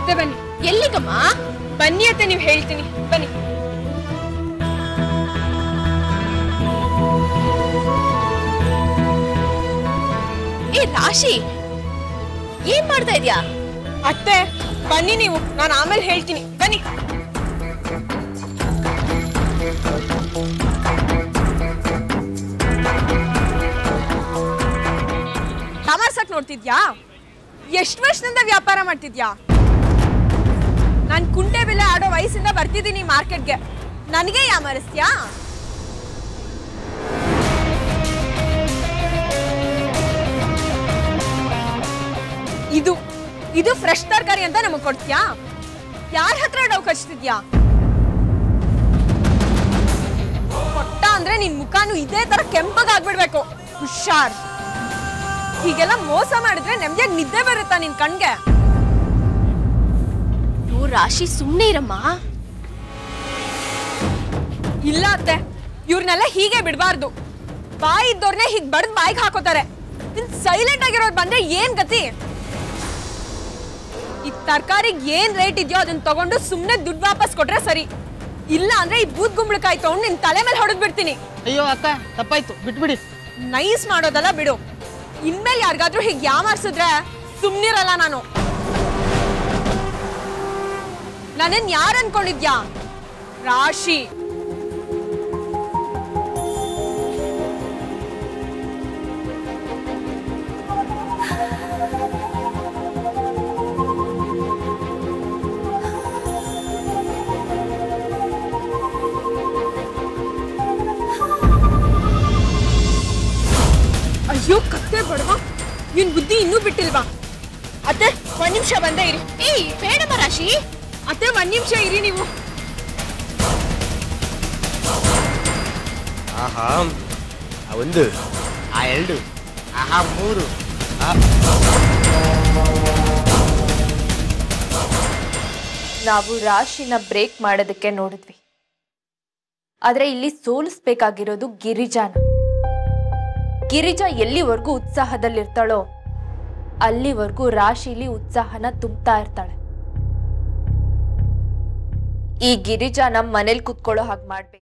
ಅತ್ತೆ ಬನ್ನಿ ಎಲ್ಲಿಗಮ್ಮ ಬನ್ನಿ ಅತ್ತೆ ನೀವು ಹೇಳ್ತೀನಿ ಬನ್ನಿ ಏ ರಾಶಿ ಏನ್ ಮಾಡ್ತಾ ಇದ್ಯಾ ಅತ್ತೆ ಬನ್ನಿ ನೀವು ನಾನು ಆಮೇಲೆ ಹೇಳ್ತೀನಿ ಬನ್ನಿ ತಮಾರ್ಸಕ್ ನೋಡ್ತಿದ್ಯಾ ಎಷ್ಟು ವರ್ಷದಿಂದ ವ್ಯಾಪಾರ ಮಾಡ್ತಿದ್ಯಾ ನಾನು ಕುಂಟೆ ಬೆಲೆ ಆಡೋ ವಯಸ್ಸಿಂದ ಬರ್ತಿದ್ದೀನಿ ಮಾರ್ಕೆಟ್ಗೆ ನನಗೆ ಯಾಮರಿಸ್ತ್ಯಾ ಇದು ಇದು ಫ್ರೆಶ್ ತರಕಾರಿ ಅಂತ ನಮಗ್ ಕೊಡ್ತೀಯಾ ಯಾರ ಹತ್ರ ಡವ್ ಕಚ್ತಿದ್ಯಾ ಕೊಟ್ಟ ಅಂದ್ರೆ ನಿನ್ ಮುಖಾನು ಇದೇ ತರ ಕೆಂಪಗಾಗ್ಬಿಡ್ಬೇಕು ಹುಷಾರ್ ಹೀಗೆಲ್ಲ ಮೋಸ ಮಾಡಿದ್ರೆ ನೆಮ್ಮದಿಯಾಗಿ ನಿದ್ದೆ ಬರುತ್ತಾ ನಿನ್ ಕಣ್ಗೆ ಓ ರಾಶಿ ಸುಮ್ನೆ ಇರಮ್ಮ ಇಲ್ಲ ಅತ್ತೆ ಇವ್ರನ್ನೆಲ್ಲ ಹೀಗೆ ಬಿಡಬಾರ್ದು ಬಾಯಿ ಇದ್ದವ್ರನ್ನೇ ಹೀಗ್ ಬಡ್ದ್ ಬಾಯಿಗೆ ಹಾಕೋತಾರೆ ಸೈಲೆಂಟ್ ಆಗಿರೋರು ಬಂದ್ರೆ ಏನ್ ಗತಿ ಈ ತರಕಾರಿಗೆ ಏನ್ ರೇಟ್ ಇದೆಯೋ ಅದನ್ನ ತಗೊಂಡು ಸುಮ್ನೆ ದುಡ್ಡು ವಾಪಸ್ ಕೊಟ್ರೆ ಸರಿ ಇಲ್ಲ ಅಂದ್ರೆ ಈ ಬೂದ್ ಗುಂಬಳಕಾಯಿ ತಗೊಂಡು ನಿನ್ ತಲೆ ಮೇಲೆ ಹೊಡೆದ್ ಬಿಡ್ತೀನಿ ಅಯ್ಯೋ ಅಕ್ಕ ತಪ್ಪಾಯ್ತು ಬಿಟ್ಬಿಡಿ ನೈಸ್ ಮಾಡೋದಲ್ಲ ಬಿಡು ಇನ್ಮೇಲೆ ಯಾರಿಗಾದ್ರೂ ಹೀಗೆ ಯಾಮಾರ್ಸಿದ್ರೆ ಸುಮ್ನಿರಲ್ಲ ನಾನು ನನ್ನನ್ ಯಾರು ಅನ್ಕೊಂಡಿದ್ಯಾ ರಾಶಿ ಅಯ್ಯೋ ಕತ್ತೆ ಬಡವ ನಿನ್ ಬುದ್ಧಿ ಇನ್ನೂ ಬಿಟ್ಟಿಲ್ವಾ ಅತ್ತೆ ಒಂದ್ ನಿಮಿಷ ಬಂದೇ ಇರಿ ಏಯ್ ಬೇಡಮ್ಮ ರಾಶಿ ಅತ್ತೆ ಒಂದ್ ನಿಮಿಷ ಇರಿ ನೀವು ಆಹಾ ಆ ಒಂದು ಆ ಎರಡು ಆಹಾ ಮೂರು ಆ ನಾವು ರಾಶಿನ ಬ್ರೇಕ್ ಮಾಡೋದಕ್ಕೆ ನೋಡಿದ್ವಿ ಆದ್ರೆ ಇಲ್ಲಿ ಸೋಲಿಸ್ಬೇಕಾಗಿರೋದು ಗಿರಿಜಾನ ಗಿರಿಜಾ ಎಲ್ಲಿವರೆಗೂ ಉತ್ಸಾಹದಲ್ಲಿರ್ತಾಳೋ ಅಲ್ಲಿವರೆಗೂ ರಾಶಿಲಿ ಉತ್ಸಾಹನ ತುಂಬ್ತಾ ಇರ್ತಾಳೆ ಈ ಗಿರಿಜಾನ ಮನೇಲಿ ಕುತ್ಕೊಳ್ಳೋ ಹಾಗೆ ಮಾಡ್ಬೇಕು